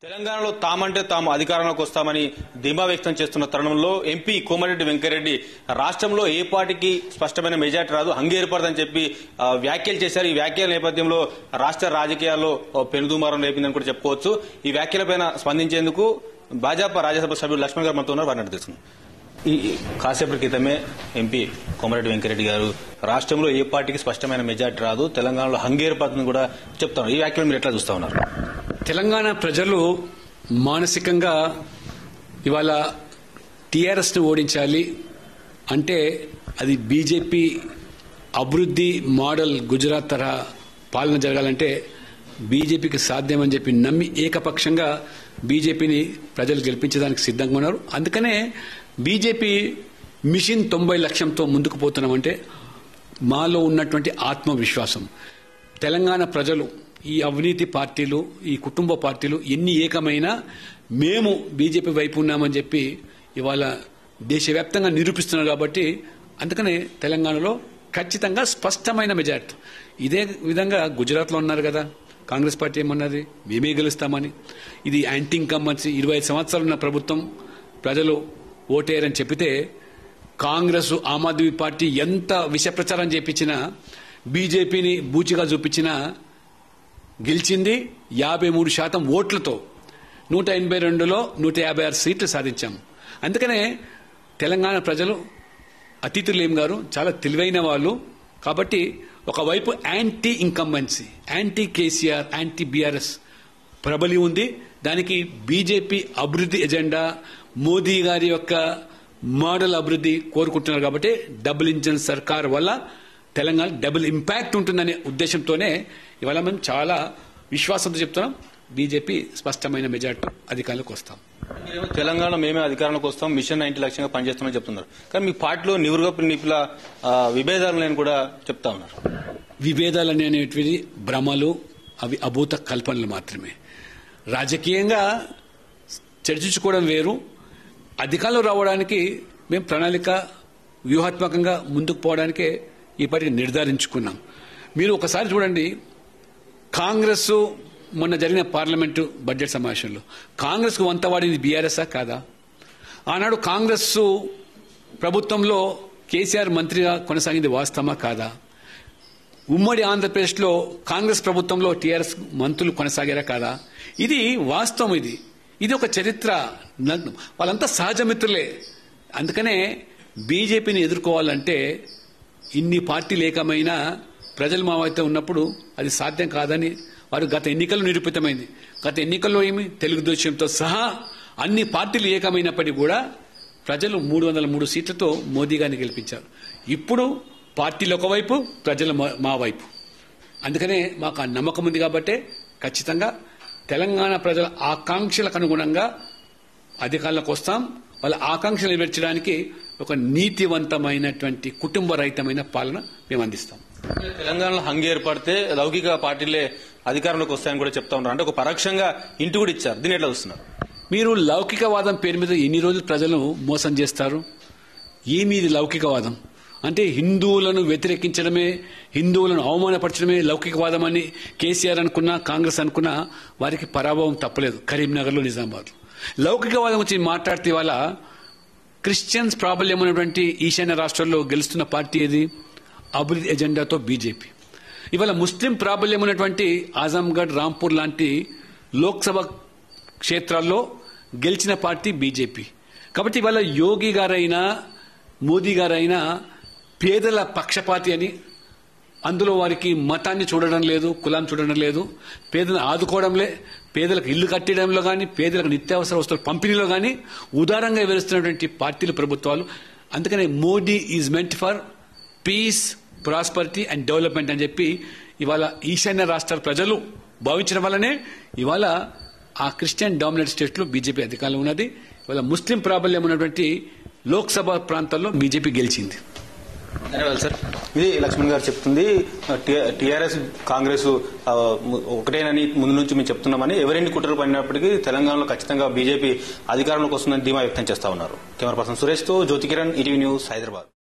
తెలంగాణలో తామంటే తాము అధికారంలోకి వస్తామని ధీమా వ్యక్తం చేస్తున్న తరుణంలో ఎంపీ కోమటిరెడ్డి వెంకరెడ్డి రాష్ట్రంలో ఏ పార్టీకి స్పష్టమైన మెజార్టీ రాదు హంగేర్పడదని చెప్పి ఆ, వ్యాఖ్యలు చేశారు ఈ వ్యాఖ్యల నేపథ్యంలో రాష్ట్ర రాజకీయాల్లో ఓ పెనుదుమారం రేపిందని కూడా చెప్పుకోవచ్చు ఈ వ్యాఖ్యలపైన స్పందించేందుకు భాజపా రాజ్యసభ సభ్యులు లక్ష్మణ్ గారు మనతో ఉన్నారు వారిని అడిగి తెలుసుకుందాం. ఈ ఈ కాసేపటి క్రితమే ఎంపీ కోమరెడ్డి వెంకరెడ్డి గారు రాష్ట్రంలో ఏ పార్టీకి స్పష్టమైన మెజార్టీ రాదు తెలంగాణలో హంగేర్పడుతుంది కూడా చెప్తాను ఈ వ్యాఖ్యలు మీరు ఎట్లా చూస్తా ఉన్నారు తెలంగాణ ప్రజలు మానసికంగా ఇవాళ టీఆర్ఎస్ను ఓడించాలి అంటే అది బీజేపీ అభివృద్ధి మోడల్ గుజరాత్ తరహా పాలన జరగాలంటే బీజేపీకి సాధ్యమని చెప్పి నమ్మి ఏకపక్షంగా బీజేపీని ప్రజలు గెలిపించడానికి సిద్ధంగా ఉన్నారు అందుకనే బీజేపీ మిషన్ తొంభై లక్ష్యంతో ముందుకు పోతున్నామంటే మాలో ఉన్నటువంటి ఆత్మవిశ్వాసం తెలంగాణ ప్రజలు ఈ అవినీతి పార్టీలు ఈ కుటుంబ పార్టీలు ఎన్ని ఏకమైనా మేము బీజేపీ వైపు ఉన్నామని చెప్పి ఇవాళ దేశవ్యాప్తంగా నిరూపిస్తున్నారు కాబట్టి అందుకనే తెలంగాణలో ఖచ్చితంగా స్పష్టమైన మెజార్టీ ఇదే విధంగా గుజరాత్లో ఉన్నారు కదా కాంగ్రెస్ పార్టీ ఏమన్నది మేమే గెలుస్తామని ఇది యాంటీ ఇన్కంబన్సీ ఇరవై ఐదు సంవత్సరాలు ఉన్న ప్రభుత్వం ప్రజలు ఓటేయరని చెప్పితే కాంగ్రెస్ ఆమ్ ఆద్మీ పార్టీ ఎంత విష ప్రచారం చేపించినా బీజేపీని బూచిగా చూపించినా గెలిచింది యాభై మూడు శాతం ఓట్లతో నూట ఎనభై రెండులో నూట యాభై ఆరు సీట్లు సాధించాం అందుకనే తెలంగాణ ప్రజలు అతిథులేం గారు చాలా తెలివైన వాళ్ళు కాబట్టి ఒకవైపు anti incumbency anti KCR anti BRS ప్రబలి ఉంది దానికి బీజేపీ అభివృద్ధి ఎజెండా మోదీ గారి యొక్క మోడల్ అభివృద్ధి కోరుకుంటున్నారు కాబట్టి డబుల్ ఇంజన్ సర్కార్ వల్ల తెలంగాణ డబుల్ ఇంపాక్ట్ ఉంటుందనే ఉద్దేశంతోనే ఇవాళ మేము చాలా విశ్వాసంతో చెప్తున్నాం బీజేపీ స్పష్టమైన మెజార్టీ అధికారంలోకి వస్తాం మీరేమో తెలంగాణ మేమే అధికారంలోకి వస్తాం మిషన్ నైన్టీ లక్ష్యంగా పనిచేస్తామని చెప్తున్నారు కానీ మీ పార్టీలో నివురుగా నిపుల ఆ, విభేదాలు నేను కూడా చెప్తా ఉన్నారు విభేదాలు అనేటివి భ్రమలు అవి అభూత కల్పనలు మాత్రమే రాజకీయంగా చర్చించుకోవడం వేరు అధికారంలో రావడానికి మేము ప్రణాళిక వ్యూహాత్మకంగా ముందుకు పోవడానికే ఈ పార్టీకి నిర్ధారించుకున్నాం మీరు ఒకసారి చూడండి కాంగ్రెస్ మొన్న జరిగిన పార్లమెంటు బడ్జెట్ సమావేశంలో కాంగ్రెస్ కు వంత వాడింది బీఆర్ఎస్ఆ కాదా ఆనాడు కాంగ్రెస్ ప్రభుత్వంలో కేసీఆర్ మంత్రిగా కొనసాగింది వాస్తవమా కాదా ఉమ్మడి ఆంధ్రప్రదేశ్లో కాంగ్రెస్ ప్రభుత్వంలో టీఆర్ఎస్ మంత్రులు కొనసాగారా కాదా ఇది వాస్తవం ఇది ఇది ఒక చరిత్ర నగ్నం. వాళ్ళంతా సహజ మిత్రులే అందుకనే బీజేపీని ఎదుర్కోవాలంటే ఇన్ని పార్టీలు ఏకమైనా ప్రజలు మా వైపు ఉన్నప్పుడు అది సాధ్యం కాదని వారు గత ఎన్నికల్లో నిరూపితమైంది గత ఎన్నికల్లో ఏమి తెలుగుదేశంతో సహా అన్ని పార్టీలు ఏకమైనప్పటికీ కూడా ప్రజలు మూడు వందల మూడు సీట్లతో మోదీ గారిని గెలిపించారు ఇప్పుడు పార్టీలు ఒకవైపు ప్రజలు మా- మా వైపు అందుకనే మాకు ఆ నమ్మకం ఉంది కాబట్టే ఖచ్చితంగా తెలంగాణ ప్రజల ఆకాంక్షలకు అనుగుణంగా అధికారంలోకి వస్తాం వాళ్ళ ఆకాంక్షలు నెరవేర్చడానికి ఒక నీతివంతమైనటువంటి కుటుంబ రహితమైన పాలన మేము అందిస్తాం తెలంగాణలో హంగు ఏర్పడితే లౌకిక పార్టీలే అధికారంలోకి వస్తాయని కూడా చెప్తా ఉన్నారు అంటే ఒక పరోక్షంగా ఇంటి కూడా ఇచ్చారు దీన్ని ఎట్లా చూస్తున్నారు మీరు లౌకికవాదం పేరు మీద ఎన్ని రోజులు ప్రజలను మోసం చేస్తారు ఏమి ఇది లౌకికవాదం అంటే హిందువులను వ్యతిరేకించడమే హిందువులను అవమానపరచడమే లౌకికవాదం అని కేసీఆర్ అనుకున్నా కాంగ్రెస్ అనుకున్నా వారికి పరాభవం తప్పలేదు కరీంనగర్లో నిజామాబాద్ లౌకికవాదం గురించి మాట్లాడితే ఇవాళ క్రిస్టియన్స్ ప్రాబల్యం ఉన్నటువంటి ఈశాన్య రాష్ట్రాల్లో గెలుస్తున్న పార్టీ ఏది అభివృద్ధి ఎజెండాతో బీజేపీ ఇవాళ ముస్లిం ప్రాబల్యం ఉన్నటువంటి ఆజంగఢ్ రాంపూర్ లాంటి లోక్సభ క్షేత్రాల్లో గెలిచిన పార్టీ బీజేపీ కాబట్టి ఇవాళ యోగి గారైనా మోదీ గారైనా పేదల పక్షపాతి అని అందులో వారికి మతాన్ని చూడడం లేదు కులాన్ని చూడడం లేదు పేదలను ఆదుకోవడంలే పేదలకు ఇల్లు కట్టడంలో కానీ పేదలకు నిత్యావసర వస్తువుల పంపిణీలో కానీ ఉదారంగా వివరిస్తున్నటువంటి పార్టీలు ప్రభుత్వాలు అందుకనే Modi is meant for peace prosperity and development అని చెప్పి ఇవాళ ఈశాన్య రాష్ట్రాల ప్రజలు భావించడం వల్లనే ఇవాళ ఆ క్రిస్టియన్ డామినేట్ స్టేట్ లో బీజేపీ అధికారంలో ఉన్నది ఇవాళ ముస్లిం ప్రాబల్యం ఉన్నటువంటి లోక్సభ ప్రాంతాల్లో బీజేపీ గెలిచింది ధన్యవాదాలు సార్ ఇది లక్ష్మణ్ గారు చెప్తుంది టీఆర్ఎస్ కాంగ్రెస్ ఆ, ము- ఒకటేనని ముందు నుంచి మేము చెప్తున్నామని ఎవరెన్ని కుట్రలు పడినప్పటికీ తెలంగాణలో ఖచ్చితంగా బీజేపీ అధికారంలోకి వస్తుందని ధీమా వ్యక్తం చేస్తా ఉన్నారు కెమెరా పర్సన్ సురేష్ తో జ్యోతి కిరణ్ ఈటీవీ న్యూస్ హైదరాబాద్